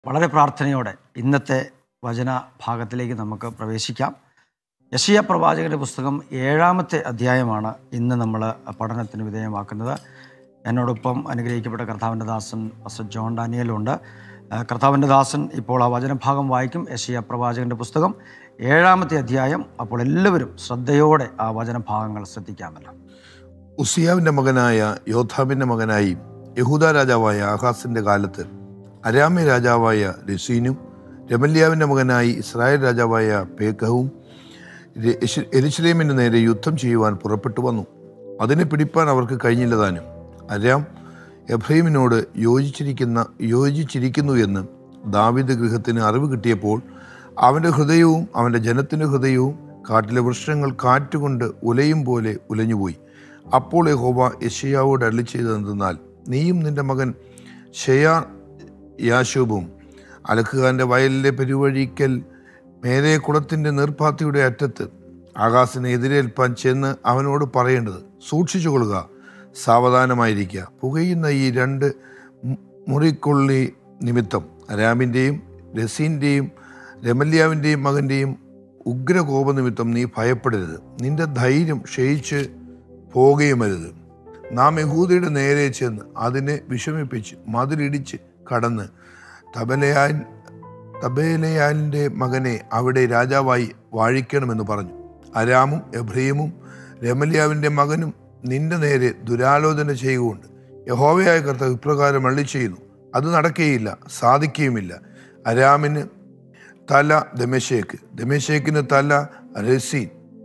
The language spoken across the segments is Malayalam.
വളരെ പ്രാർത്ഥനയോടെ ഇന്നത്തെ വചന ഭാഗത്തിലേക്ക് നമുക്ക് പ്രവേശിക്കാം യശിയ പ്രവാചകന്റെ പുസ്തകം ഏഴാമത്തെ അധ്യായമാണ് ഇന്ന് നമ്മൾ പഠനത്തിന് വിധേയമാക്കുന്നത് എന്നോടൊപ്പം അനുഗ്രഹിക്കപ്പെട്ട കർത്താവിൻ്റെ ദാസൻ അസ ജോൺ ഡാനിയലുണ്ട് ആ, കർത്താവിൻ്റെ ദാസൻ ഇപ്പോൾ ആ വചനഭാഗം വായിക്കും യശിയ പ്രവാചകന്റെ പുസ്തകം ഏഴാമത്തെ അധ്യായം അപ്പോൾ എല്ലാവരും ശ്രദ്ധയോടെ ആ വചനഭാഗങ്ങൾ ശ്രദ്ധിക്കാമല്ലോ ഉസിയാവിന്റെ മകനായ യോധാബിന്റെ മകനായി യഹൂദ രാജാവായ ആഹാസിന്റെ കാലത്ത് അരാമ്യ രാജാവായ രസീനും രമല്യാവിന്റെ മകനായി ഇസ്രായേൽ രാജാവായ പേക്കഹവും രെ- എശ്- എരുശലേമിന് നേരെ യുദ്ധം ചെയ്യുവാൻ പുറപ്പെട്ടു വന്നു അതിനെ പിടിപ്പാൻ അവർക്ക് കഴിഞ്ഞില്ല താനും അരാം എബ്രഹീമിനോട് യോജിച്ചിരിക്കുന്ന യോജിച്ചിരിക്കുന്നു എന്ന് ദാവിദ് ഗൃഹത്തിന് അറിവ് കിട്ടിയപ്പോൾ അവൻ്റെ ഹൃദയവും അവൻ്റെ ജനത്തിൻ്റെ ഹൃദയവും കാട്ടിലെ വൃക്ഷങ്ങൾ കാറ്റുകൊണ്ട് ഉലയും പോലെ ഉലഞ്ഞുപോയി അപ്പോൾ യഹോവ യശയാവോട് അരളി ചെയ്തതെന്നാൽ നീയും നിന്റെ മകൻ ഷെയാ യാശോബും അലക്കുകാരൻ്റെ വയലിലെ പെരുവഴിക്കൽ മേലെ കുളത്തിൻ്റെ നീർപ്പാത്തിയുടെ അറ്റത്ത് ആകാശിനെ എതിരേൽപ്പാൻ ചെന്ന് അവനോട് പറയേണ്ടത് സൂക്ഷിച്ചു കൊള്ളുക സാവധാനമായിരിക്കുക പുകയുന്ന ഈ രണ്ട് മു- മുറിക്കൊള്ളി നിമിത്തം അരാമിൻ്റെയും രസീൻ്റെയും രമല്യാവിൻ്റെയും മകൻ്റെയും ഉഗ്രകോപ നിമിത്തം നീ ഭയപ്പെടരുത് നിന്റെ ധൈര്യം ക്ഷയിച്ച് പോകുകയുമരുത് നാം യഹൂദയുടെ നേരെ ചെന്ന് അതിനെ വിഷമിപ്പിച്ച് മതിലിടിച്ച് കടന്ന് തബലയാൻ തബേലയാലിൻ്റെ മകനെ അവിടെ രാജാവായി വാഴിക്കണമെന്ന് പറഞ്ഞു അരാമും എബ്രഹീമും രമല്യാവിൻ്റെ മകനും നിന്റെ നേരെ ദുരാലോചന ചെയ്യുകൊണ്ട് യഹോവയായ കർത്താവ് ഇപ്രകാരം അള്ളി ചെയ്യുന്നു അത് നടക്കുകയില്ല സാധിക്കുകയുമില്ല അരാമിന് തല ദമേശേക്ക് ദമേശേക്കിന് തല രസീൻ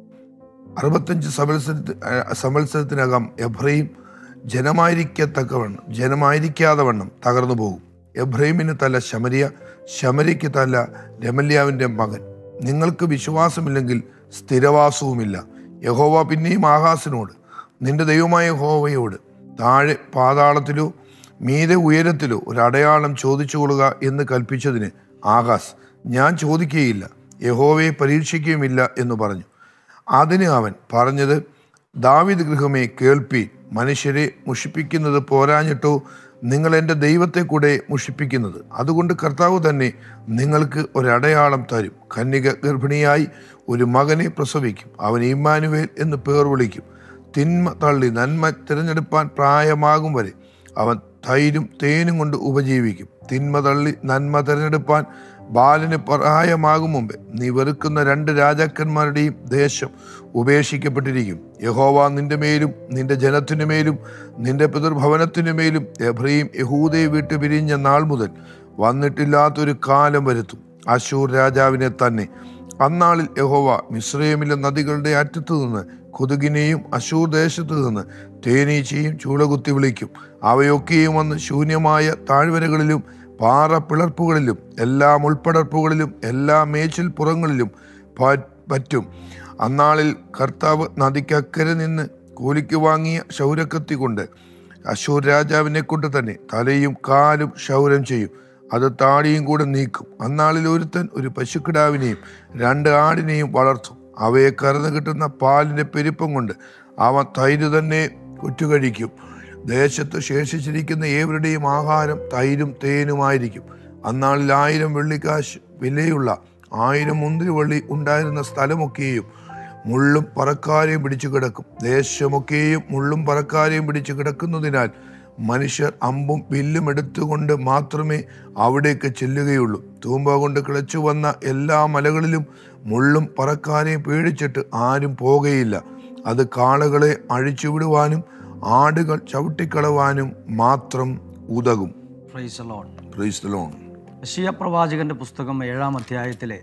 അറുപത്തഞ്ച് സംവത്സരത്തി സംവത്സരത്തിനകം എബ്രഹീം ജനമായിരിക്കത്തക്കവണ്ണം ജനമായിരിക്കാതെ വണ്ണം തകർന്നു പോകും എബ്രഹീമിന് തല ശമരിയ ശമരിക്ക് തല രമല്യാവിൻ്റെ മകൻ നിങ്ങൾക്ക് വിശ്വാസമില്ലെങ്കിൽ സ്ഥിരവാസവുമില്ല യഹോവ പിന്നെയും ആകാശിനോട് നിന്റെ ദൈവമായ യഹോവയോട് താഴെ പാതാളത്തിലോ മീതെ ഉയരത്തിലോ ഒരു അടയാളം ചോദിച്ചു കൊള്ളുക എന്ന് കൽപ്പിച്ചതിന് ആകാശ് ഞാൻ ചോദിക്കുകയില്ല യഹോവയെ പരീക്ഷിക്കുകയുമില്ല എന്ന് പറഞ്ഞു അതിന് അവൻ പറഞ്ഞത് ദാവിദ് ഗൃഹമേ കേൾപ്പി മനുഷ്യരെ മുഷിപ്പിക്കുന്നത് പോരാഞ്ഞിട്ടോ നിങ്ങൾ എൻ്റെ ദൈവത്തെ കൂടെ മുഷിപ്പിക്കുന്നത് അതുകൊണ്ട് കർത്താവ് തന്നെ നിങ്ങൾക്ക് ഒരടയാളം തരും കന്യക ഗർഭിണിയായി ഒരു മകനെ പ്രസവിക്കും അവൻ ഇമ്മാനുവേൽ എന്ന് പേർ വിളിക്കും തിന്മ തള്ളി നന്മ തിരഞ്ഞെടുപ്പാൻ പ്രായമാകും വരെ അവൻ തൈരും തേനും കൊണ്ട് ഉപജീവിക്കും തിന്മ തള്ളി നന്മ തിരഞ്ഞെടുപ്പാൻ ബാലന് പ്രായമാകും മുമ്പേ നീ വെറുക്കുന്ന രണ്ട് രാജാക്കന്മാരുടെയും ദേശം ഉപേക്ഷിക്കപ്പെട്ടിരിക്കും യഹോവ നിന്റെ മേലും നിന്റെ ജനത്തിനു മേലും നിന്റെ പിതൃഭവനത്തിനു മേലും എബ്രഹീം യഹൂദയെ വിട്ട് പിരിഞ്ഞ നാൾ മുതൽ വന്നിട്ടില്ലാത്തൊരു കാലം വരുത്തും അശൂർ രാജാവിനെ തന്നെ അന്നാളിൽ യഹോവ മിശ്രയമിലെ നദികളുടെ അറ്റത്തു നിന്ന് കൊതുകിനെയും അശൂർ ദേശത്തു നിന്ന് തേനീച്ചയും ചൂളകുത്തി വിളിക്കും അവയൊക്കെയും വന്ന് ശൂന്യമായ താഴ്വരകളിലും പാറ പിളർപ്പുകളിലും എല്ലാ മുൾപ്പടർപ്പുകളിലും എല്ലാ മേച്ചിൽ പുറങ്ങളിലും പ- പറ്റും അന്നാളിൽ കർത്താവ് നദിക്കക്കരെ നിന്ന് കൂലിക്ക് വാങ്ങിയ ശൗരക്കത്തി കൊണ്ട് അശൂർ രാജാവിനെ കൊണ്ട് തന്നെ തലയും കാലും ക്ഷൗരം ചെയ്യും അത് താടിയും കൂടെ നീക്കും അന്നാളിൽ ഒരുത്തൻ ഒരു പശുക്കിടാവിനെയും രണ്ട് ആടിനെയും വളർത്തും അവയെ കറന്നു കിട്ടുന്ന പാലിന്റെ പെരുപ്പം കൊണ്ട് അവ തൈര് തന്നെ കുറ്റുകഴിക്കും ദേശത്ത് ശേഷിച്ചിരിക്കുന്ന ഏവരുടെയും ആഹാരം തൈരും തേനുമായിരിക്കും അന്നാളിൽ ആയിരം വെള്ളിക്കാശ് വിലയുള്ള ആയിരം മുന്തിരിവള്ളി ഉണ്ടായിരുന്ന സ്ഥലമൊക്കെയും മുള്ളും പറക്കാരെയും പിടിച്ചു കിടക്കും ദേശമൊക്കെയും മുള്ളും പറക്കാരെയും പിടിച്ചു കിടക്കുന്നതിനാൽ മനുഷ്യർ അമ്പും വില്ലും എടുത്തുകൊണ്ട് മാത്രമേ അവിടേക്ക് ചെല്ലുകയുള്ളൂ തൂമ്പ കൊണ്ട് കിളച്ചു വന്ന എല്ലാ മലകളിലും മുള്ളും പറക്കാരെയും പേടിച്ചിട്ട് ആരും പോകുകയില്ല അത് കാളകളെ അഴിച്ചുവിടുവാനും ആടുകൾ ചവിട്ടിക്കളവാനും മാത്രം ഉതകും praise Lord Praise the Lord. യശിയ പ്രവാചകന്റെ പുസ്തകം ഏഴാം അധ്യായത്തിലെ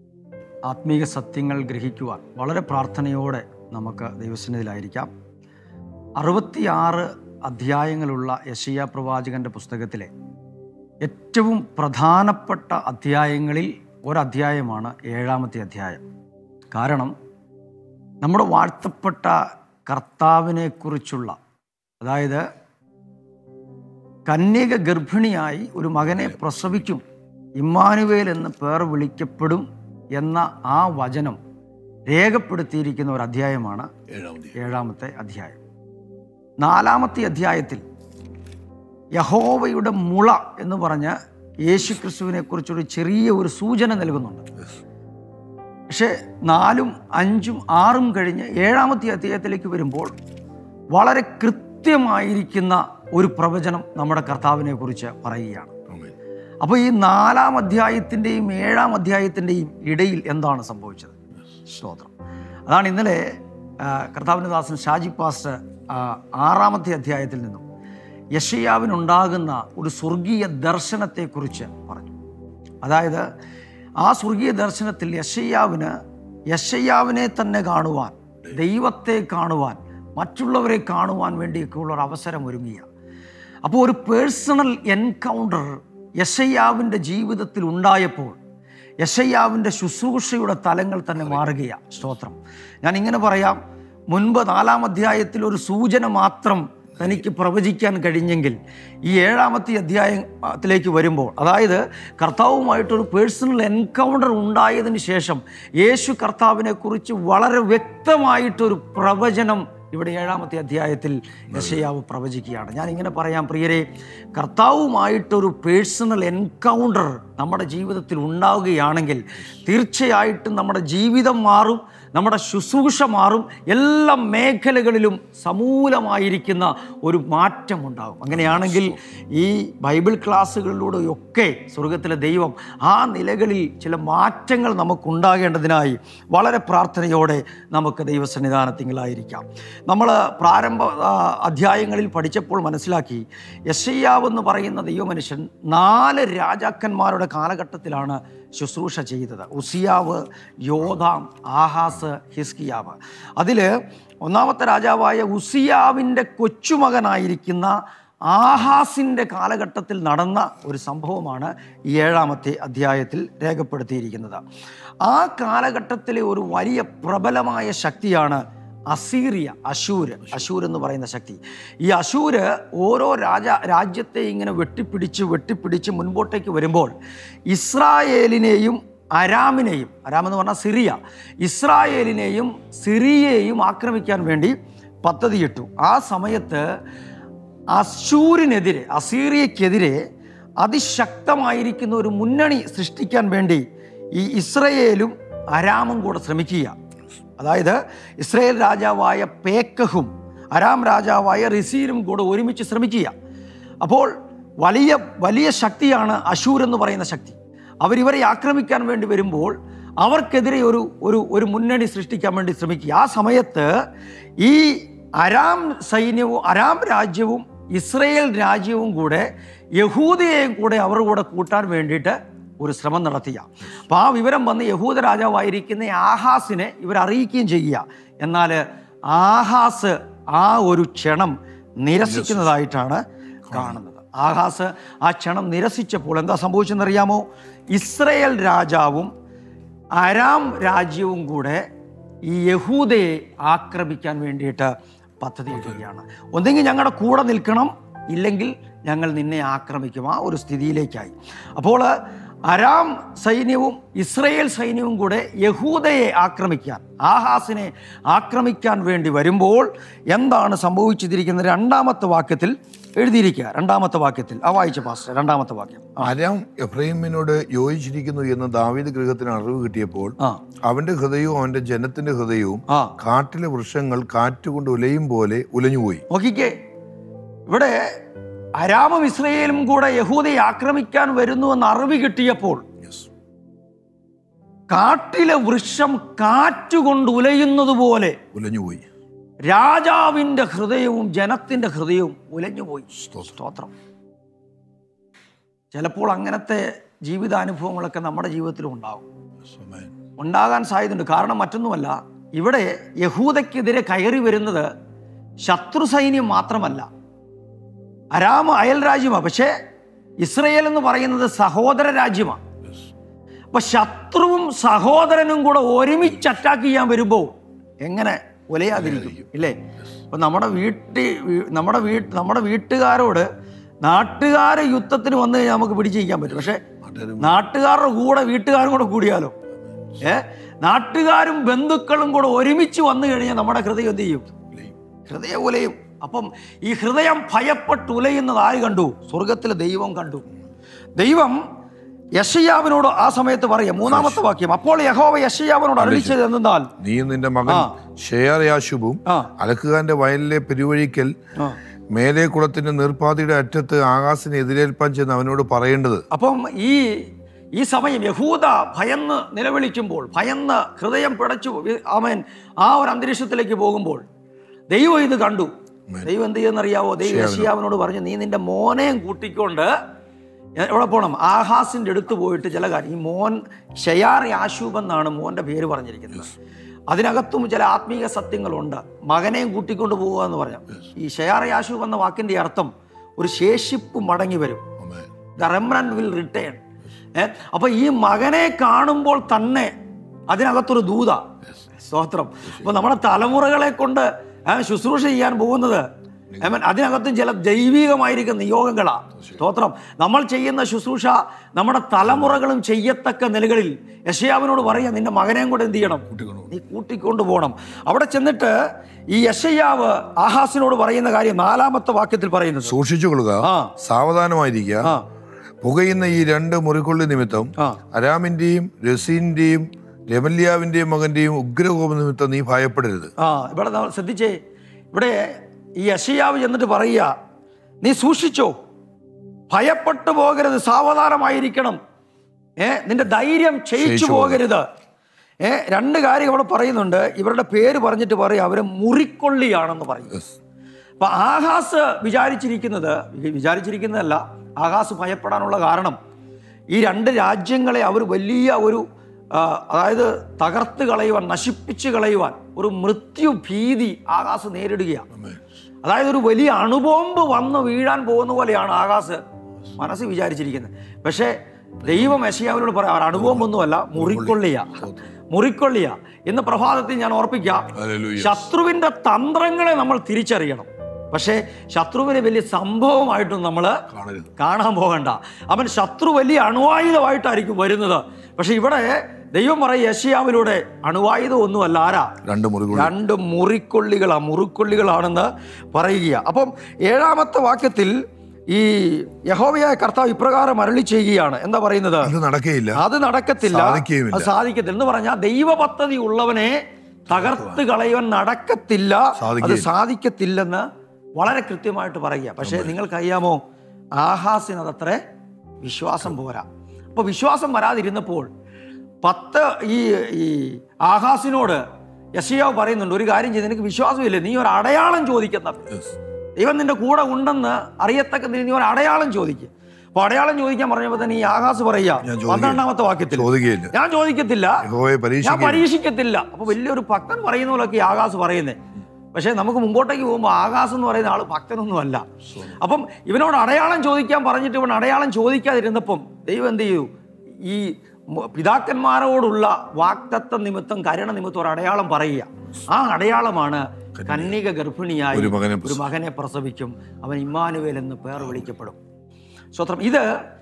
ആത്മീക സത്യങ്ങൾ ഗ്രഹിക്കുവാൻ വളരെ പ്രാർത്ഥനയോടെ നമുക്ക് ദൈവസന്നിധിയിലായിരിക്കാം അറുപത്തിയാറ് അധ്യായങ്ങളുള്ള യശിയ പ്രവാചകന്റെ പുസ്തകത്തിലെ ഏറ്റവും പ്രധാനപ്പെട്ട അധ്യായങ്ങളിൽ ഒരധ്യായമാണ് ഏഴാമത്തെ അധ്യായം കാരണം നമ്മുടെ വാഴ്ത്തപ്പെട്ട കർത്താവിനെക്കുറിച്ചുള്ള അതായത് കന്യക ഗർഭിണിയായി ഒരു മകനെ പ്രസവിക്കും ഇമ്മാനുവേൽ എന്ന് പേർ വിളിക്കപ്പെടും എന്ന ആ വചനം രേഖപ്പെടുത്തിയിരിക്കുന്ന ഒരു അധ്യായമാണ് ഏഴാമത് ഏഴാമത്തെ അധ്യായം നാലാമത്തെ അധ്യായത്തിൽ യഹോവയുടെ മുള എന്ന് പറഞ്ഞ് യേശു ക്രിസ്തുവിനെ കുറിച്ചൊരു ചെറിയ ഒരു സൂചന നൽകുന്നുണ്ട് പക്ഷേ നാലും അഞ്ചും ആറും കഴിഞ്ഞ് ഏഴാമത്തെ അധ്യായത്തിലേക്ക് വരുമ്പോൾ വളരെ കൃത്യമായിരിക്കുന്ന ഒരു പ്രവചനം നമ്മുടെ കർത്താവിനെ കുറിച്ച് പറയുകയാണ് ആമേൻ. അപ്പോൾ ഈ നാലാം അധ്യായത്തിൻ്റെയും ഏഴാം അധ്യായത്തിൻ്റെയും ഇടയിൽ എന്താണ് സംഭവിച്ചത് സ്തോത്രം അതാണ് ഇന്നലെ ആ, കർത്താവിൻ്റെ ദാസൻ ഷാജി പാസ്റ്റർ ആ, ആറാമത്തെ അധ്യായത്തിൽ നിന്നും യഷയാവിനുണ്ടാകുന്ന ഒരു സ്വർഗീയ ദർശനത്തെക്കുറിച്ച് പറഞ്ഞു അതായത് ആ സ്വർഗീയ ദർശനത്തിൽ യശയ്യാവിന് യശയ്യാവിനെ തന്നെ കാണുവാൻ ദൈവത്തെ കാണുവാൻ മറ്റുള്ളവരെ കാണുവാൻ വേണ്ടിയൊക്കെയുള്ള ഒരു അവസരം ഒരുങ്ങിയ അപ്പോൾ ഒരു പേഴ്സണൽ എൻകൗണ്ടർ യശയ്യാവിൻ്റെ ജീവിതത്തിൽ ഉണ്ടായപ്പോൾ യശയ്യാവിൻ്റെ ശുശ്രൂഷയുടെ തലങ്ങൾ തന്നെ മാറുകയാണ് സ്തോത്രം ഞാൻ ഇങ്ങനെ പറയാം മുൻപ് നാലാം അധ്യായത്തിൽ ഒരു സൂചന മാത്രം തനിക്ക് പ്രവചിക്കാൻ കഴിഞ്ഞെങ്കിൽ ഈ ഏഴാമത്തെ അധ്യായത്തിലേക്ക് വരുമ്പോൾ അതായത് കർത്താവുമായിട്ടൊരു പേഴ്സണൽ എൻകൗണ്ടർ ഉണ്ടായതിന് ശേഷം യേശു കർത്താവിനെ കുറിച്ച് വളരെ വ്യക്തമായിട്ടൊരു പ്രവചനം ഇവിടെ ഏഴാമത്തെ അധ്യായത്തിൽ യശയാവ് പ്രവചിക്കുകയാണ് ഞാൻ ഇങ്ങനെ പറയാം പ്രിയരെ കർത്താവുമായിട്ടൊരു പേഴ്സണൽ എൻകൗണ്ടർ നമ്മുടെ ജീവിതത്തിൽ ഉണ്ടാവുകയാണെങ്കിൽ തീർച്ചയായിട്ടും നമ്മുടെ ജീവിതം മാറും നമ്മുടെ ശുശ്രൂഷ മാറും എല്ലാ മേഖലകളിലും സമൂലമായിരിക്കുന്ന ഒരു മാറ്റം ഉണ്ടാകും അങ്ങനെയാണെങ്കിൽ ഈ ബൈബിൾ ക്ലാസ്സുകളിലൂടെയൊക്കെ സ്വർഗത്തിലെ ദൈവം ആ നിലകളിൽ ചില മാറ്റങ്ങൾ നമുക്കുണ്ടാകേണ്ടതിനായി വളരെ പ്രാർത്ഥനയോടെ നമുക്ക് ദൈവസന്നിധാനത്തിങ്ങളായിരിക്കാം നമ്മൾ പ്രാരംഭ ആ, അധ്യായങ്ങളിൽ പഠിച്ചപ്പോൾ മനസ്സിലാക്കി യശയ്യാവ് എന്ന് പറയുന്ന ദൈവമനുഷ്യൻ നാല് രാജാക്കന്മാരുടെ കാലഘട്ടത്തിലാണ് ശുശ്രൂഷ ചെയ്തത് ഉസിയാവ് യോധാം ആഹാസ് ഹിസ്കിയാവ് അതിൽ ഒന്നാമത്തെ രാജാവായ ഉസിയാവിൻ്റെ കൊച്ചുമകനായിരിക്കുന്ന ആഹാസിൻ്റെ കാലഘട്ടത്തിൽ നടന്ന ഒരു സംഭവമാണ് ഈ ഏഴാമത്തെ അധ്യായത്തിൽ രേഖപ്പെടുത്തിയിരിക്കുന്നത് ആ കാലഘട്ടത്തിലെ ഒരു വലിയ പ്രബലമായ ശക്തിയാണ് അസീറിയ അശൂര് അശൂർ എന്ന് പറയുന്ന ശക്തി ഈ അശൂര് ഓരോ രാജ രാജ്യത്തെ ഇങ്ങനെ വെട്ടിപ്പിടിച്ച് വെട്ടിപ്പിടിച്ച് മുൻപോട്ടേക്ക് വരുമ്പോൾ ഇസ്രായേലിനെയും അരാമിനെയും അരാം എന്ന് പറഞ്ഞാൽ സിറിയ ഇസ്രായേലിനെയും സിറിയയെയും ആക്രമിക്കാൻ വേണ്ടി പദ്ധതിയിട്ടു ആ സമയത്ത് അശൂരിനെതിരെ അസീറിയക്കെതിരെ അതിശക്തമായിരിക്കുന്ന ഒരു മുന്നണി സൃഷ്ടിക്കാൻ വേണ്ടി ഈ ഇസ്രയേലും അരാമും കൂടെ ശ്രമിക്കുക അതായത് ഇസ്രയേൽ രാജാവായ പേക്കഹും അരാം രാജാവായ റിസീനും കൂടെ ഒരുമിച്ച് ശ്രമിക്കുക അപ്പോൾ വലിയ വലിയ ശക്തിയാണ് അശൂർ എന്ന് പറയുന്ന ശക്തി അവരിവരെ ആക്രമിക്കാൻ വേണ്ടി വരുമ്പോൾ അവർക്കെതിരെ ഒരു ഒരു ഒരു മുന്നണി സൃഷ്ടിക്കാൻ വേണ്ടി ശ്രമിക്കുക ആ സമയത്ത് ഈ അരാം സൈന്യവും അരാം രാജ്യവും ഇസ്രയേൽ രാജ്യവും കൂടെ യഹൂദയെയും കൂടെ അവരുടെ കൂടെ കൂട്ടാൻ വേണ്ടിയിട്ട് ഒരു ശ്രമം നടത്തിയ അപ്പോൾ ആ വിവരം വന്ന് യഹൂദ രാജാവായിരിക്കുന്ന ആഹാസിനെ ഇവർ അറിയിക്കുകയും ചെയ്യുക എന്നാൽ ആഹാസ് ആ ഒരു ക്ഷണം നിരസിക്കുന്നതായിട്ടാണ് കാണുന്നത് ആഹാസ് ആ ക്ഷണം നിരസിച്ചപ്പോൾ എന്താ സംഭവിച്ചെന്നറിയാമോ ഇസ്രയേൽ രാജാവും അരാം രാജ്യവും കൂടെ ഈ യഹൂദയെ ആക്രമിക്കാൻ വേണ്ടിയിട്ട് പദ്ധതിയിടുകയാണ് ഒന്നെങ്കിൽ ഞങ്ങളുടെ കൂടെ നിൽക്കണം ഇല്ലെങ്കിൽ ഞങ്ങൾ നിന്നെ ആക്രമിക്കും ആ ഒരു സ്ഥിതിയിലേക്കായി അപ്പോൾ അരാം സൈന്യവും ഇസ്രയേൽ സൈന്യവും കൂടെ യഹൂദയെ ആക്രമിക്കാൻ ആഹാസിനെ ആക്രമിക്കാൻ വേണ്ടി വരുമ്പോൾ എന്താണ് സംഭവിച്ചിരിക്കുന്നത് രണ്ടാമത്തെ വാക്യത്തിൽ എഴുതിയിരിക്കുക രണ്ടാമത്തെ വാക്യത്തിൽ ആ വായിച്ച പാസ്റ്റർ രണ്ടാമത്തെ വാക്യം ആരാം എഫ്രൈമിനോട് യോജിച്ചിരിക്കുന്നു എന്ന് ദാവീദ് ഗൃഹത്തിന് അറിവ് കിട്ടിയപ്പോൾ ആ അവന്റെ ഹൃദയവും അവന്റെ ജനത്തിന്റെ ഹൃദയവും ആ കാട്ടിലെ വൃക്ഷങ്ങൾ കാറ്റുകൊണ്ട് ഉലയും പോലെ ഉലഞ്ഞുപോയി നോക്കിക്കേ ഇവിടെ അരാമും ഇസ്രയേലും കൂടെ യഹൂദയെ ആക്രമിക്കാൻ വരുന്നു എന്ന് അറിവ് കിട്ടിയപ്പോൾ കാട്ടിലെ വൃക്ഷം കാറ്റുകൊണ്ട് ഉലയുന്നത് പോലെ ഉലഞ്ഞുപോയി രാജാവിന്റെ ഹൃദയവും ജനത്തിന്റെ ഹൃദയവും ഉലഞ്ഞുപോയി സ്തോത്രം ചിലപ്പോൾ അങ്ങനത്തെ ജീവിതാനുഭവങ്ങളൊക്കെ നമ്മുടെ ജീവിതത്തിലും ഉണ്ടാവും Amen. ഉണ്ടാകാൻ സാധ്യതയുണ്ട് കാരണം മറ്റൊന്നുമല്ല ഇവിടെ യഹൂദയ്ക്കെതിരെ കയറി വരുന്നത് ശത്രു സൈന്യം മാത്രമല്ല അരാമ അയൽ രാജ്യമാണ് പക്ഷേ ഇസ്രയേൽ എന്ന് പറയുന്നത് സഹോദര രാജ്യമാണ് അപ്പൊ ശത്രുവും സഹോദരനും കൂടെ ഒരുമിച്ച് അറ്റാക്ക് ചെയ്യാൻ വരുമ്പോൾ എങ്ങനെ ഒലയാതിരിക്കും ഇല്ലേ അപ്പൊ നമ്മുടെ വീട്ടിൽ നമ്മുടെ വീട്ട് നമ്മുടെ വീട്ടുകാരോട് നാട്ടുകാരെ യുദ്ധത്തിന് വന്നു കഴിഞ്ഞാൽ നമുക്ക് പിടിച്ചിരിക്കാൻ പറ്റും പക്ഷേ നാട്ടുകാരും നാട്ടുകാരുടെ കൂടെ വീട്ടുകാരും കൂടെ കൂടിയാലോ ഏ നാട്ടുകാരും ബന്ധുക്കളും കൂടെ ഒരുമിച്ച് വന്നു കഴിഞ്ഞാൽ നമ്മുടെ ഹൃദയം എന്ത് ചെയ്യും ഉലയും. ഹൃദയം ഉലയും അപ്പം ഈ ഹൃദയം ഭയപ്പെട്ട് ഉലയുന്നത് ആര് കണ്ടു സ്വർഗത്തിലെ ദൈവം കണ്ടു ദൈവം യഷയാവിനോട് ആ സമയത്ത് പറയാം മൂന്നാമത്തെ വാക്യം അപ്പോൾ യഹോവ യഷയാവിനോട് അറിയിച്ചത് എന്നാൽ നീയും നിന്റെ മകൻ ഷെയർ യാശുബും ആ. അലക്കുകാരന്റെ വയലിലെ പെരുവഴിക്കൽ ആ. മേലെ കുളത്തിന്റെ നിർപ്പാതിയുടെ അറ്റത്ത് ആകാശിനെ എതിരേൽപ്പാൻ ചെന്ന് അവനോട് പറയേണ്ടത് അപ്പം ഈ ഈ സമയം യഹൂദ ഭയന്ന് നിലവിളിക്കുമ്പോൾ ഭയന്ന് ഹൃദയം പിടച്ചു അവൻ ആ ഒരു അന്തരീക്ഷത്തിലേക്ക് പോകുമ്പോൾ ദൈവം ഇത് കണ്ടു ദൈവം എന്ത് ചെയ്യുന്നറിയാവോ ദൈവം യശിയാവിനോട് പറഞ്ഞു നീ നിന്റെ മോനെയും കൂട്ടിക്കൊണ്ട് എവിടെ പോകണം ആഹാസിന്റെ അടുത്ത് പോയിട്ട് ചില കാര്യം ഈ മോൻ ഷെയാർ യാശൂബ് എന്നാണ് മോന്റെ പേര് പറഞ്ഞിരിക്കുന്നത് അതിനകത്തും ചില ആത്മീയ സത്യങ്ങളുണ്ട് മകനെയും കൂട്ടിക്കൊണ്ട് പോവുക എന്ന് പറഞ്ഞു ഈ ഷെയാർ യാശൂബ് എന്ന വാക്കിന്റെ അർത്ഥം ഒരു ശേഷിപ്പ് മടങ്ങി വരും ദ റെമ്രൻ വിൽ റിട്ടേൺ ഏ അപ്പൊ ഈ മകനെ കാണുമ്പോൾ തന്നെ അതിനകത്തൊരു ദൂത സ്തോത്രം അപ്പൊ നമ്മുടെ തലമുറകളെ കൊണ്ട് ആ, ശുശ്രൂഷ ചെയ്യാൻ പോകുന്നത് ആമേൻ. അതിനകത്തും ചില ദൈവികമായിരിക്കുന്ന നിയോഗങ്ങളാ സ്തോത്രം നമ്മൾ ചെയ്യുന്ന ശുശ്രൂഷ നമ്മുടെ തലമുറകളും ചെയ്യത്തക്ക നിലകളിൽ യശയാവിനോട് പറയാം നിന്റെ മകനെയും കൂടെ എന്ത് ചെയ്യണം നീ കൂട്ടിക്കൊണ്ട് പോകണം അവിടെ ചെന്നിട്ട് ഈ യശയ്യാവ് ആഹാസിനോട് പറയുന്ന കാര്യം നാലാമത്തെ വാക്യത്തിൽ പറയുന്നത് സൂക്ഷിച്ചു കൊള്ളുക ആ. സാവധാനമായിരിക്കുക ആ പുകയുന്ന ഈ രണ്ട് മുറിക്കൊള്ളി നിമിത്തം ആ അരാമിന്റെയും രസീന്റെയും രമല്യാവിന്റെയും മകന്റെയും ഉഗ്രകോപ നിമിത്തം നീ ഭയപ്പെടരുത് ആ ഇവിടെ നമ്മൾ ശ്രദ്ധിച്ചേ ഇവിടെ ഈ യശയാവ് ചെന്നിട്ട് പറയുക നീ സൂക്ഷിച്ചോ ഭയപ്പെട്ടു പോകരുത് സാവധാനമായിരിക്കണം ഏ നിന്റെ ധൈര്യം ക്ഷയിച്ചു പോകരുത് ഏ രണ്ട് കാര്യം അവിടെ പറയുന്നുണ്ട് ഇവരുടെ പേര് പറഞ്ഞിട്ട് പറയും അവര് മുറിക്കൊള്ളിയാണെന്ന് പറയും അപ്പൊ ആഹാസ് വിചാരിച്ചിരിക്കുന്നത് വി- വിചാരിച്ചിരിക്കുന്നതല്ല ആഹാസ് ഭയപ്പെടാനുള്ള കാരണം ഈ രണ്ട് രാജ്യങ്ങളെ അവർ വലിയ ഒരു ആ, അതായത് തകർത്ത് കളയുവാൻ നശിപ്പിച്ച് കളയുവാൻ ഒരു മൃത്യു ഭീതി ആകാശ് നേരിടുകയാണ് അതായത് ഒരു വലിയ അണുബോംബ് വന്ന് വീഴാൻ പോകുന്ന പോലെയാണ് ആകാശ് മനസ്സ് വിചാരിച്ചിരിക്കുന്നത് പക്ഷേ ദൈവം യശയാവിനോട് പറയാം അവർ അണുബോംബൊന്നുമല്ല മുറിക്കൊള്ളിയ മുറിക്കൊള്ളിയ ഇന്ന് പ്രഭാതത്തിൽ ഞാൻ ഓർപ്പിക്കാം ഹല്ലേലൂയ. ശത്രുവിന്റെ തന്ത്രങ്ങളെ നമ്മൾ തിരിച്ചറിയണം പക്ഷേ ശത്രുവിനെ വലിയ സംഭവമായിട്ടും നമ്മൾ കാണരുത് കാണാൻ പോകണ്ട അവൻ ശത്രു വലിയ അണുവായുധമായിട്ടായിരിക്കും വരുന്നത് പക്ഷെ ഇവിടെ ദൈവം പറയും യശയാവിലൂടെ അണുവായുധം ഒന്നുമല്ല ആരാ രണ്ട് മുറികൊള്ളി രണ്ട് മുറിക്കൊള്ളികളാ മുറിക്കൊള്ളികളാണെന്ന് പറയുക അപ്പം ഏഴാമത്തെ വാക്യത്തിൽ ഈ യഹോവയായ കർത്താവ് ഇപ്രകാരം അരളി ചെയ്യുകയാണ് എന്താ പറയുന്നത് അത് നടക്കുകയില്ല അത് നടക്കത്തില്ല സാധിക്കുകയുമില്ല. അത് സാധിക്കത്തില്ല എന്ന് പറഞ്ഞാൽ ദൈവ പദ്ധതി ഉള്ളവനെ തകർത്ത് കളയുവാൻ നടക്കത്തില്ല അത് സാധിക്കുകയില്ല. സാധിക്കത്തില്ലെന്ന് വളരെ കൃത്യമായിട്ട് പറയുക പക്ഷേ നിങ്ങൾക്കറിയാമോ ആഹാസിന് അതത്ര വിശ്വാസം പോരാ അപ്പൊ വിശ്വാസം വരാതിരുന്നപ്പോൾ പത്ത് ഈ ഈ ആഹാസിനോട് യശയാവ് പറയുന്നുണ്ട് ഒരു കാര്യം ചെയ്ത് നിനക്ക് വിശ്വാസമില്ല നീ ഒരു അടയാളം ചോദിക്കുന്ന Yes. ദൈവം നിന്റെ കൂടെ ഉണ്ടെന്ന് അറിയത്തക്ക നീ ഒരു അടയാളം ചോദിക്കുക അപ്പൊ അടയാളം ചോദിക്കാൻ പറഞ്ഞപ്പോൾ തന്നെ ഈ ആകാശ് ഞാൻ പറയുക ചോദിക്കുകയില്ല. പന്ത്രണ്ടാമത്തെ വാക്യത്തിൽ ചോദിക്കുകയില്ല ഞാൻ ചോദിക്കത്തില്ല യഹോവയെ ഞാൻ പരീക്ഷിക്കുക പരീക്ഷിക്കത്തില്ല അപ്പൊ വലിയൊരു ഭക്തൻ പറയുന്ന പോലൊക്കെ ഈ ആകാശ് പറയുന്നേ പക്ഷേ നമുക്ക് മുമ്പോട്ടേക്ക് പോകുമ്പോൾ ആകാശ് എന്ന് പറയുന്ന ആള് ഭക്തനൊന്നുമല്ല അപ്പം ഇവനോട് അടയാളം ചോദിക്കാൻ പറഞ്ഞിട്ട് ഇവൻ അടയാളം ചോദിക്കാതിരുന്നപ്പം ദൈവം എന്ത് ചെയ്തു ഈ മ- പിതാക്കന്മാരോടുള്ള വാക്തത്വ നിമിത്തം കരുണ നിമിത്തം ഒരു അടയാളം പറയുക ആ അടയാളമാണ് കന്യക ഗർഭിണിയായി ഒരു മകനെ ഒരു മകനെ പ്രസവിക്കും അവൻ ഇമ്മാനുവേൽ എന്ന് പേർ വിളിക്കപ്പെടും സ്തോത്രം ഇത്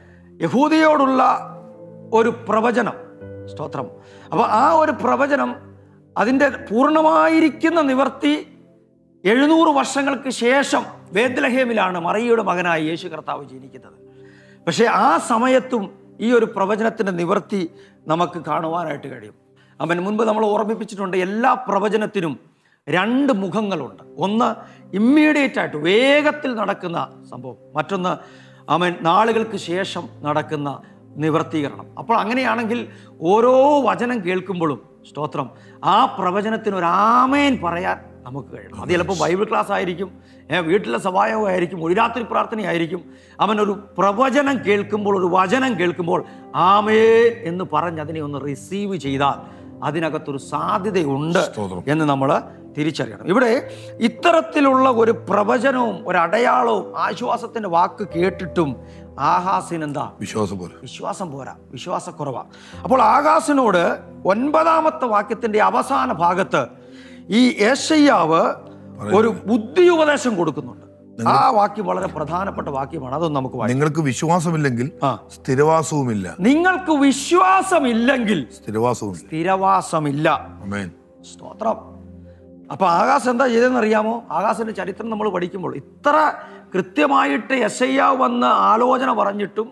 യഹൂദയോടുള്ള ഒരു പ്രവചനം സ്തോത്രം അപ്പോൾ ആ ഒരു പ്രവചനം അതിൻ്റെ പൂർണ്ണമായിരിക്കുന്ന നിവർത്തി എഴുന്നൂറ് വർഷങ്ങൾക്ക് ശേഷം ബേദ്ലഹേമിലാണ് മറിയയുടെ മകനായി യേശു കർത്താവ് ജനിക്കുന്നത് പക്ഷേ ആ സമയത്തും ഈ ഒരു പ്രവചനത്തിൻ്റെ നിവർത്തി നമുക്ക് കാണുവാനായിട്ട് കഴിയും അവൻ മുൻപ് നമ്മൾ ഓർമ്മിപ്പിച്ചിട്ടുണ്ട് എല്ലാ പ്രവചനത്തിനും രണ്ട് മുഖങ്ങളുണ്ട് ഒന്ന് ഇമ്മീഡിയറ്റ് ആയിട്ട് വേഗത്തിൽ നടക്കുന്ന സംഭവം മറ്റൊന്ന് അവൻ നാളുകൾക്ക് ശേഷം നടക്കുന്ന നിവർത്തീകരണം അപ്പോൾ അങ്ങനെയാണെങ്കിൽ ഓരോ വചനം കേൾക്കുമ്പോഴും സ്തോത്രം ആ പ്രവചനത്തിന് ഒരു ആമേൻ പറയാൻ നമുക്ക് കഴിയണം അത് ചിലപ്പോൾ ബൈബിൾ ക്ലാസ് ആയിരിക്കും ഏ, വീട്ടിലെ സഭായമായിരിക്കും ഒരു രാത്രി പ്രാർത്ഥനയായിരിക്കും അവൻ ഒരു പ്രവചനം കേൾക്കുമ്പോൾ ഒരു വചനം കേൾക്കുമ്പോൾ ആമേ എന്ന് പറഞ്ഞ് അതിനെ ഒന്ന് റിസീവ് ചെയ്താൽ അതിനകത്തൊരു സാധ്യതയുണ്ട് സ്തോത്രം. എന്ന് നമ്മൾ തിരിച്ചറിയണം ഇവിടെ ഇത്തരത്തിലുള്ള ഒരു പ്രവചനവും ഒരു അടയാളവും ആശ്വാസത്തിന്റെ വാക്ക് കേട്ടിട്ടും ആഹാസിന് എന്താ വിശ്വാസം പോലെ വിശ്വാസം പോരാ വിശ്വാസക്കുറവാ അപ്പോൾ ആകാശിനോട് ഒൻപതാമത്തെ വാക്യത്തിന്റെ അവസാന ഭാഗത്ത് ഈ ഏഷയ്യാവ് ഒരു ബുദ്ധി ഉപദേശം കൊടുക്കുന്നുണ്ട് ആ വാക്യം വളരെ പ്രധാനപ്പെട്ട വാക്യമാണ് അതൊന്നും നമുക്ക് വായിക്കാം നിങ്ങൾക്ക് വിശ്വാസമില്ലെങ്കിൽ ആ സ്ഥിരവാസവുമില്ല നിങ്ങൾക്ക് വിശ്വാസമില്ലെങ്കിൽ സ്ഥിരവാസവുമില്ല സ്ഥിരവാസമില്ല അമേൻ സ്തോത്രം അപ്പൊ ആകാശ് എന്താ ചെയ്തതെന്ന് അറിയാമോ ആകാശിന്റെ ചരിത്രം നമ്മൾ പഠിക്കുമ്പോൾ ഇത്ര കൃത്യമായിട്ട് എസ് ഐ വന്ന് ആലോചന പറഞ്ഞിട്ടും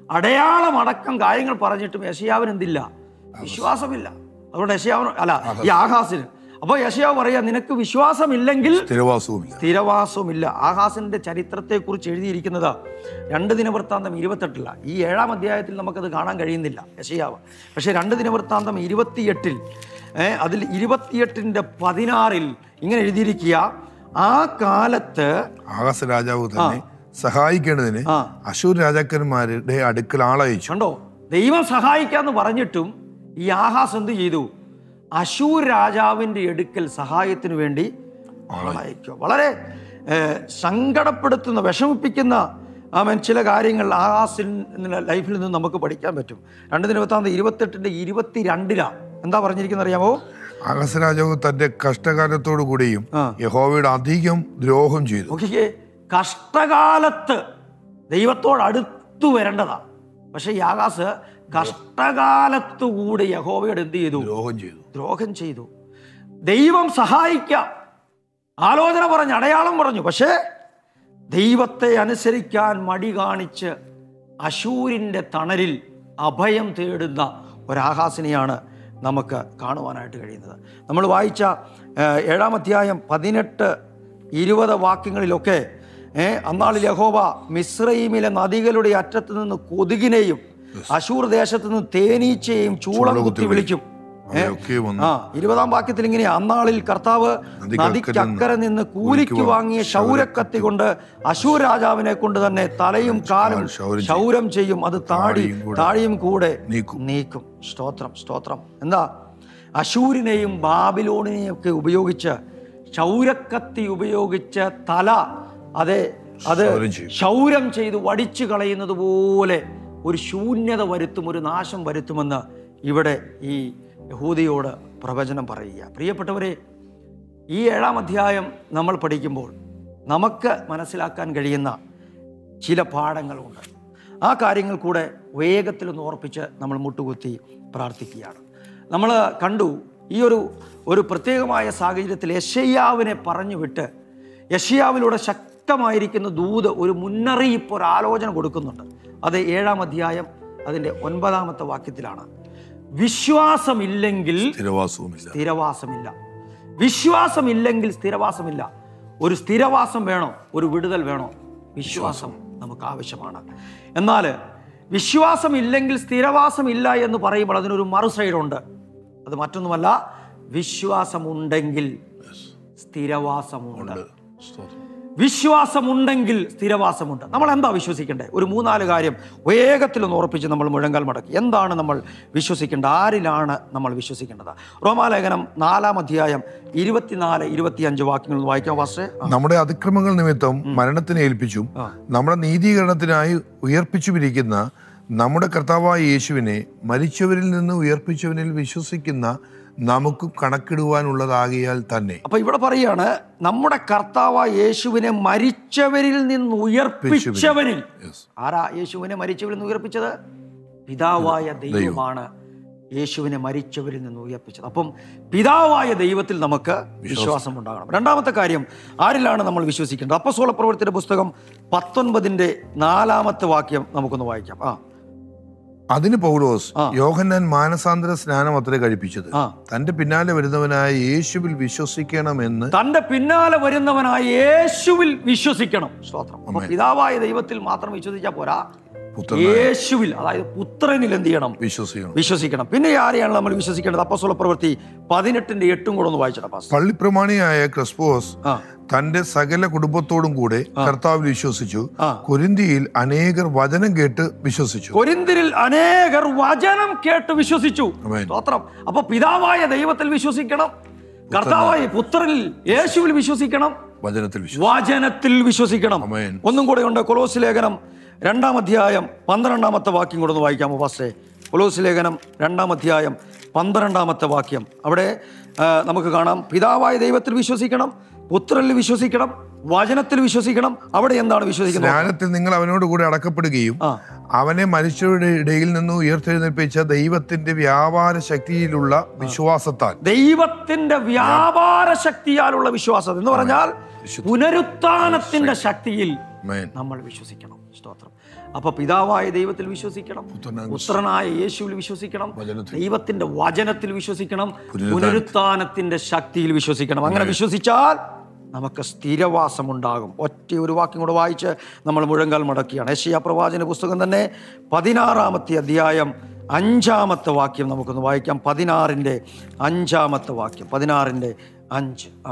അടയാളം അടക്കം കാര്യങ്ങൾ പറഞ്ഞിട്ടും യശയാവിന് എന്തില്ല വിശ്വാസമില്ല അതുകൊണ്ട് യശയാവിന് അല്ല ഈ ആഹാസിന് അപ്പോൾ യശയാവ് പറയാ നിനക്ക് വിശ്വാസമില്ലെങ്കിൽ സ്ഥിരവാസവുമില്ല സ്ഥിരവാസവുമില്ല ആഹാസിന്റെ ചരിത്രത്തെക്കുറിച്ച് എഴുതിയിരിക്കുന്നത് രണ്ട് ദിനവൃത്താന്തം ഇരുപത്തെട്ടില്ല ഈ ഏഴാം അധ്യായത്തിൽ നമുക്കത് കാണാൻ കഴിയുന്നില്ല യശയാവ് പക്ഷേ രണ്ട് ദിനവൃത്താന്തം ഇരുപത്തിയെട്ടിൽ ഏ, അതിൽ ഇരുപത്തിയെട്ടിൻ്റെ പതിനാറിൽ ഇങ്ങനെ എഴുതിയിരിക്കുക ആ കാലത്ത് ആകാശ രാജാവ് തന്നെ സഹായിക്കേണ്ടതിന് ആ. അശൂർ രാജാക്കന്മാരുടെ അടുക്കൽ ആളയച്ചു കണ്ടോ ദൈവം സഹായിക്കാന്ന് പറഞ്ഞിട്ടും ഈ ആഹാസ് എന്ത് ചെയ്തു അശൂർ രാജാവിൻ്റെ അടുക്കൽ സഹായത്തിന് വേണ്ടി ആളയക്കുക വളരെ ഏഹ്, സങ്കടപ്പെടുത്തുന്ന വിഷമിപ്പിക്കുന്ന അവൻ ചില കാര്യങ്ങൾ ആഹാസിൻ ലൈഫിൽ നിന്ന് നമുക്ക് പഠിക്കാൻ പറ്റും രണ്ട് ദിനവത്താന്ത് ഇരുപത്തെട്ടിൻ്റെ ഇരുപത്തിരണ്ടിലാണ് എന്താ പറഞ്ഞിരിക്കുന്നത് അറിയാമോ ആകാശ രാജാവ് തന്റെ കഷ്ടകാലത്തോടു കൂടിയും ആ. യഹോവയുടെ അധികം ദ്രോഹം ചെയ്തു നോക്കിക്കേ കഷ്ടകാലത്ത് ദൈവത്തോട് അടുത്തു വരേണ്ടതാ പക്ഷേ ഈ ആകാശ് കഷ്ടകാലത്തു കൂടി യഹോവയോട് എന്ത് ചെയ്തു ദ്രോഹം ചെയ്തു ദ്രോഹം ചെയ്തു ദൈവം സഹായിക്കാം ആലോചന പറഞ്ഞു അടയാളം പറഞ്ഞു പക്ഷേ ദൈവത്തെ അനുസരിക്കാൻ മടി കാണിച്ച് അശൂരിൻ്റെ തണലിൽ അഭയം തേടുന്ന ഒരാഹാസിനെയാണ് നമുക്ക് കാണുവാനായിട്ട് കഴിയുന്നത് നമ്മൾ വായിച്ച ഏഹ്, ഏഴാം അധ്യായം പതിനെട്ട് ഇരുപത് വാക്യങ്ങളിലൊക്കെ ഏഹ്, അന്നാളിൽ യഹോവ മിശ്രൈമിലെ നദികളുടെ അറ്റത്ത് നിന്ന് കൊതുകിനെയും അശൂർ ദേശത്ത് നിന്ന് തേനീച്ചയെയും ചൂളം കുത്തി വിളിക്കും അവയൊക്കെ വന്ന് ആ ഇരുപതാം വാക്യത്തിൽ ഇങ്ങനെയാ അന്നാളിൽ കർത്താവ് നദിക്കക്കരെ നദിക്കക്കരെ നിന്ന് കൂലിക്ക് വാങ്ങിയ ശൗരക്കത്തി കൊണ്ട് അശൂർ രാജാവിനെ കൊണ്ട് തന്നെ തലയും കാലും ക്ഷൗരം ശൗരം ചെയ്യും അത് താടി താടിയും കൂടെ താടിയും കൂടെ നീക്കും നീക്കും സ്തോത്രം സ്തോത്രം എന്താ അശൂരിനെയും ബാബിലോണിനെയും ഒക്കെ ഉപയോഗിച്ച് ക്ഷൗരക്കത്തി ഉപയോഗിച്ച് തല അതെ അത് ക്ഷൗരം ചെയ്യും. ക്ഷൗരം ചെയ്ത് വടിച്ചു കളയുന്നത് പോലെ ഒരു ശൂന്യത വരുത്തും ഒരു നാശം വരുത്തുമെന്ന് ഇവിടെ ഈ യഹൂദിയോട് പ്രവചനം പറയുക പ്രിയപ്പെട്ടവരെ ഈ ഏഴാം അധ്യായം നമ്മൾ പഠിക്കുമ്പോൾ നമുക്ക് മനസ്സിലാക്കാൻ കഴിയുന്ന ചില പാഠങ്ങളുണ്ട് ആ കാര്യങ്ങൾ കൂടെ വേഗത്തിലൊന്ന് ഓർപ്പിച്ച് നമ്മൾ മുട്ടുകുത്തി പ്രാർത്ഥിക്കുകയാണ് നമ്മൾ കണ്ടു ഈ ഒരു ഒരു പ്രത്യേകമായ സാഹചര്യത്തിൽ യശയ്യാവിനെ പറഞ്ഞു വിട്ട് യശയ്യാവിലൂടെ ശക്തമായിരിക്കുന്ന ദൂത് ഒരു മുന്നറിയിപ്പ് ഒരു ആലോചന കൊടുക്കുന്നുണ്ട് അത് ഏഴാം അധ്യായം അതിൻ്റെ ഒൻപതാമത്തെ വാക്യത്തിലാണ് വിശ്വാസമില്ലെങ്കിൽ സ്ഥിരവാസവുമില്ല സ്ഥിരവാസമില്ല വിശ്വാസമില്ലെങ്കിൽ സ്ഥിരവാസമില്ല ഒരു സ്ഥിരവാസം വേണോ ഒരു വിടുതൽ വേണോ വിശ്വാസം നമുക്ക് ആവശ്യമാണ് എന്നാൽ വിശ്വാസമില്ലെങ്കിൽ സ്ഥിരവാസമില്ല എന്ന് പറയുമ്പോൾ അതിനൊരു മറു സൈഡുണ്ട് അത് മറ്റൊന്നുമല്ല വിശ്വാസമുണ്ടെങ്കിൽ സ്ഥിരവാസമുണ്ട് സ്തോത്രം. വിശ്വാസമുണ്ടെങ്കിൽ സ്ഥിരവാസമുണ്ട് നമ്മൾ എന്താ വിശ്വസിക്കേണ്ടത് ഒരു മൂന്നാല് കാര്യം വേഗത്തിലൊന്ന് ഉറപ്പിച്ച് നമ്മൾ മുഴങ്കാൽ മടക്കി എന്താണ് നമ്മൾ വിശ്വസിക്കേണ്ടത് ആരിലാണ് നമ്മൾ വിശ്വസിക്കേണ്ടത് റോമാലേഖനം നാലാം അധ്യായം ഇരുപത്തിനാല് ഇരുപത്തിയഞ്ച് വാക്യങ്ങൾ ഒന്ന് വായിക്കാം വാസേ നമ്മുടെ അതിക്രമങ്ങൾ നിമിത്തം മരണത്തിന് ഏൽപ്പിച്ചും ആ. നമ്മുടെ നീതീകരണത്തിനായി ഉയർപ്പിച്ചുമിരിക്കുന്ന നമ്മുടെ കർത്താവായ യേശുവിനെ മരിച്ചവരിൽ നിന്ന് ഉയർപ്പിച്ചവനിൽ വിശ്വസിക്കുന്ന നമുക്കും കണക്കിടുവാനുള്ളതാകിയാൽ തന്നെ അപ്പൊ ഇവിടെ പറയാണ് നമ്മുടെ കർത്താവായ യേശുവിനെ മരിച്ചവരിൽ നിന്ന് ഉയർപ്പിച്ചവനിൽ Yes. ആരാ യേശുവിനെ മരിച്ചവരിൽ നിന്ന് ഉയർപ്പിച്ചത് പിതാവായ ദൈവമാണ് യേശുവിനെ മരിച്ചവരിൽ നിന്ന് ഉയർപ്പിച്ചത് അപ്പം പിതാവായ ദൈവത്തിൽ നമുക്ക് വിശ്വാസം ഉണ്ടാകണം രണ്ടാമത്തെ കാര്യം ആരിലാണ് നമ്മൾ വിശ്വസിക്കേണ്ടത് അപ്പസോള പ്രവർത്തിയുടെ പുസ്തകം പത്തൊൻപതിൻ്റെ നാലാമത്തെ വാക്യം നമുക്കൊന്ന് വായിക്കാം ആ അതിന് പൗലോസ് ആ. യോഹന്നാൻ മാനസാന്തര സ്നാനം അത്രേ കഴിപ്പിച്ചത് ആ തന്റെ പിന്നാലെ വരുന്നവനായ യേശുവിൽ വിശ്വസിക്കണമെന്ന് തന്റെ പിന്നാലെ വരുന്നവനായ യേശുവിൽ വിശ്വസിക്കണം സ്തോത്രം അപ്പൊ പിതാവായ ദൈവത്തിൽ മാത്രം വിശ്വസിച്ചാൽ പോരാ പുത്രൻ യേശുവിൽ അതായത് പുത്രനിൽ എന്ത് ചെയ്യണം വിശ്വസിക്കണം വിശ്വസിക്കണം പിന്നെ ആരെയാണ് നമ്മൾ വിശ്വസിക്കേണ്ടത് അപ്പസ്വല പ്രവൃത്തി പതിനെട്ടിന്റെ എട്ടും കൂടെ ഒന്ന് വായിച്ചിടാം പാസ്റ്റർ. പള്ളിപ്രമാണിയായ ക്രിസ്പോസ് ആ തന്റെ സകല കുടുംബത്തോടും കൂടെ കർത്താവിൽ വിശ്വസിച്ചു ആ. കൊരിന്തിയിൽ അനേകർ വചനം കേട്ട് വിശ്വസിച്ചു കൊരിന്തിരിൽ അനേകർ വചനം കേട്ട് വിശ്വസിച്ചു ആമേൻ. സ്തോത്രം അപ്പൊ പിതാവായ ദൈവത്തിൽ വിശ്വസിക്കണം കർത്താവായ പുത്രനിൽ യേശുവിൽ വിശ്വസിക്കണം വചനത്തിൽ വിശ്വസിച്ചു വചനത്തിൽ വിശ്വസിക്കണം ആമേൻ. ഒന്നും കൂടെ ഉണ്ട് കൊലോസ് ലേഖനം രണ്ടാം അധ്യായം പന്ത്രണ്ടാമത്തെ വാക്യം കൂടെ ഒന്ന് വായിക്കാമോ ഫാസ്റ്റേ കൊലോസ് ലേഖനം രണ്ടാം അധ്യായം പന്ത്രണ്ടാമത്തെ വാക്യം അവിടെ ആ, നമുക്ക് കാണാം പിതാവായ ദൈവത്തിൽ വിശ്വസിക്കണം പുത്രനിൽ വിശ്വസിക്കണം വചനത്തിൽ വിശ്വസിക്കണം അവിടെ എന്താണ് വിശ്വസിക്കുന്നത് സ്നാനത്തിൽ നിങ്ങൾ അവനോട് കൂടെ അടക്കപ്പെടുകയും ആ അവനെ മനുഷ്യരുടെ ഇടയിൽ നിന്ന് ഉയർത്തെഴുന്നേൽപ്പിച്ച ദൈവത്തിന്റെ വ്യാപാര ശക്തിയിലുള്ള വിശ്വാസത്താൽ ദൈവത്തിന്റെ വ്യാപാര ശക്തിയാലുള്ള വിശ്വാസം എന്ന് പറഞ്ഞാൽ വിശുദ്ധ. പുനരുത്ഥാനത്തിന്റെ ശക്തിയിൽ Amen. നമ്മൾ വിശ്വസിക്കണം സ്തോത്രം അപ്പൊ പിതാവായ ദൈവത്തിൽ വിശ്വസിക്കണം പുത്രനായ പുത്രനായ യേശുവിൽ വിശ്വസിക്കണം വചനത്തിൽ. ദൈവത്തിന്റെ വചനത്തിൽ വിശ്വസിക്കണം പുനരുത്ഥാനത്തിന്റെ ശക്തിയിൽ വിശ്വസിക്കണം അങ്ങനെ വിശ്വസിച്ചാൽ നമുക്ക് സ്ഥിരവാസമുണ്ടാകും ഒറ്റ ഒരു വാക്യം കൂടെ വായിച്ച് നമ്മൾ മുഴങ്കാൽ മടക്കിയാണ് യശിയ പ്രവാചന പുസ്തകം തന്നെ പതിനാറാമത്തെ അധ്യായം അഞ്ചാമത്തെ വാക്യം നമുക്കൊന്ന് വായിക്കാം പതിനാറിൻ്റെ അഞ്ചാമത്തെ വാക്യം പതിനാറിൻ്റെ അഞ്ച് ആ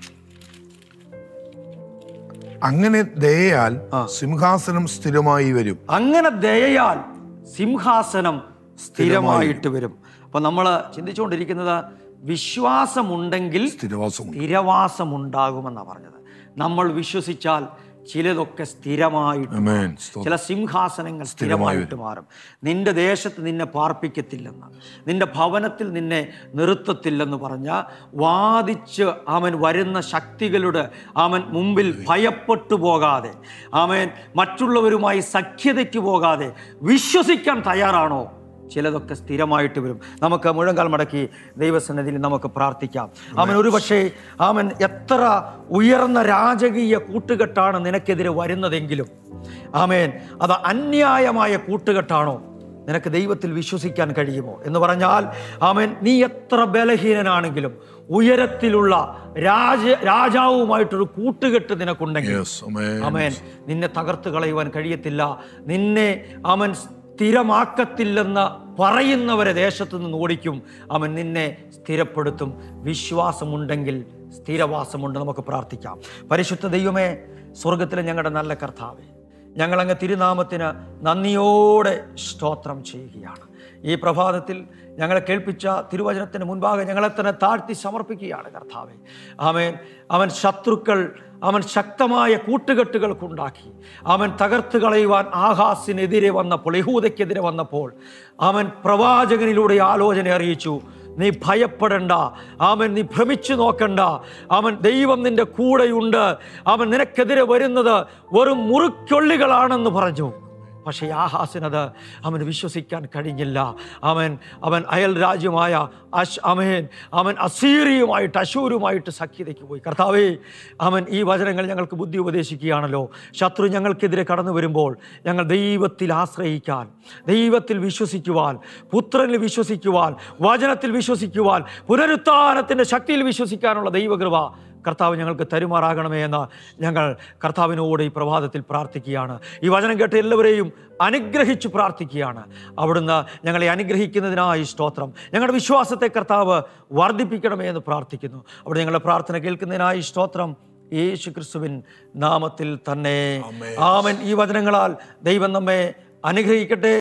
അങ്ങനെ ദയയാൽ സിംഹാസനം സ്ഥിരമായി വരും അങ്ങനെ ദയയാൽ സിംഹാസനം സ്ഥിരമായിട്ട് വരും അപ്പൊ നമ്മൾ ചിന്തിച്ചുകൊണ്ടിരിക്കുന്നത് വിശ്വാസമുണ്ടെങ്കിൽ സ്ഥിരവാസം സ്ഥിരവാസമുണ്ടാകുമെന്നാണ് പറഞ്ഞത് നമ്മൾ വിശ്വസിച്ചാൽ ചിലതൊക്കെ സ്ഥിരമായിട്ട് അമേൻ ചില സിംഹാസനങ്ങൾ സ്ഥിരമായിട്ട് മാറും നിന്റെ ദേശത്ത് നിന്നെ പാർപ്പിക്കത്തില്ലെന്ന് നിന്റെ ഭവനത്തിൽ നിന്നെ നിർത്തത്തില്ലെന്ന് പറഞ്ഞ വാദിച്ച് അവൻ വരുന്ന ശക്തികളുടെ അവൻ മുമ്പിൽ ഭയപ്പെട്ടു പോകാതെ അവൻ മറ്റുള്ളവരുമായി സഖ്യതയ്ക്ക് പോകാതെ വിശ്വസിക്കാൻ തയ്യാറാണോ ചിലതൊക്കെ സ്ഥിരമായിട്ട് വരും നമുക്ക് മുഴങ്കാൽ മടക്കി ദൈവസന്നിധിയിൽ നമുക്ക് പ്രാർത്ഥിക്കാം അവൻ ഒരു പക്ഷേ അവൻ എത്ര ഉയർന്ന രാജകീയ കൂട്ടുകെട്ടാണ് നിനക്കെതിരെ വരുന്നതെങ്കിലും ആമേൻ അത് അന്യായമായ കൂട്ടുകെട്ടാണോ നിനക്ക് ദൈവത്തിൽ വിശ്വസിക്കാൻ കഴിയുമോ എന്ന് പറഞ്ഞാൽ ആമേൻ നീ എത്ര ബലഹീനനാണെങ്കിലും ഉയരത്തിലുള്ള രാജ രാജാവുമായിട്ടൊരു കൂട്ടുകെട്ട് നിനക്കുണ്ടെങ്കിൽ യെസ് അമേൻ അവൻ നിന്നെ തകർത്ത് കളയുവാൻ കഴിയത്തില്ല നിന്നെ അവൻ സ്ഥിരമാക്കത്തില്ലെന്ന് പറയുന്നവരെ ദേശത്ത് നിന്ന് ഓടിക്കും അവൻ നിന്നെ സ്ഥിരപ്പെടുത്തും വിശ്വാസമുണ്ടെങ്കിൽ സ്ഥിരവാസമുണ്ട് നമുക്ക് പ്രാർത്ഥിക്കാം പരിശുദ്ധ ദൈവമേ സ്വർഗത്തിലെ ഞങ്ങളുടെ നല്ല കർത്താവേ ഞങ്ങളങ്ങ് തിരുനാമത്തിന് നന്ദിയോടെ സ്തോത്രം ചെയ്യുകയാണ് ഈ പ്രഭാതത്തിൽ ഞങ്ങളെ കേൾപ്പിച്ച തിരുവചനത്തിന് മുൻപാകെ ഞങ്ങളെ തന്നെ താഴ്ത്തി സമർപ്പിക്കുകയാണ് കർത്താവെ അവൻ അവൻ ശത്രുക്കൾ അവൻ ശക്തമായ കൂട്ടുകെട്ടുകൾക്കുണ്ടാക്കി അവൻ തകർത്ത് കളയുവാൻ ആഹാസിനെതിരെ വന്നപ്പോൾ യഹൂദയ്ക്കെതിരെ വന്നപ്പോൾ അവൻ പ്രവാചകനിലൂടെ ആലോചന അറിയിച്ചു നീ ഭയപ്പെടണ്ട അവൻ നീ ഭ്രമിച്ചു നോക്കണ്ട അവൻ ദൈവം നിന്റെ കൂടെയുണ്ട് അവൻ നിനക്കെതിരെ വരുന്നത് വെറും മുറുക്കൊള്ളികളാണെന്ന് പറഞ്ഞു പക്ഷേ ആഹാസിനത് അവന് വിശ്വസിക്കാൻ കഴിഞ്ഞില്ല അവൻ അവൻ അയൽ രാജ്യമായ അശ് അമേൻ അവൻ അസീറിയുമായിട്ട് അശൂരുമായിട്ട് സഖ്യതയ്ക്ക് പോയി കർത്താവേ അവൻ ഈ വചനങ്ങൾ ഞങ്ങൾക്ക് ബുദ്ധി ഉപദേശിക്കുകയാണല്ലോ ശത്രു ഞങ്ങൾക്കെതിരെ കടന്നു വരുമ്പോൾ ഞങ്ങൾ ദൈവത്തിൽ ആശ്രയിക്കാൻ ദൈവത്തിൽ വിശ്വസിക്കുവാൻ പുത്രനിൽ വിശ്വസിക്കുവാൻ വചനത്തിൽ വിശ്വസിക്കുവാൻ പുനരുത്ഥാനത്തിൻ്റെ ശക്തിയിൽ വിശ്വസിക്കാനുള്ള ദൈവകൃപ കർത്താവ് ഞങ്ങൾക്ക് തരുമാറാകണമേ എന്ന് ഞങ്ങൾ കർത്താവിനോട് ഈ പ്രഭാതത്തിൽ പ്രാർത്ഥിക്കുകയാണ് ഈ വചനം കേട്ട് എല്ലാവരെയും അനുഗ്രഹിച്ച് പ്രാർത്ഥിക്കുകയാണ് അവിടുന്ന് ഞങ്ങളെ അനുഗ്രഹിക്കുന്നതിനായി സ്തോത്രം ഞങ്ങളുടെ വിശ്വാസത്തെ കർത്താവ് വർദ്ധിപ്പിക്കണമേ എന്ന് പ്രാർത്ഥിക്കുന്നു അവിടെ ഞങ്ങളുടെ പ്രാർത്ഥന കേൾക്കുന്നതിനായി സ്തോത്രം യേശു ക്രിസ്തുവിൻ നാമത്തിൽ തന്നെ ആമൻ ഈ വചനങ്ങളാൽ ദൈവം നമ്മെ അനുഗ്രഹിക്കട്ടെ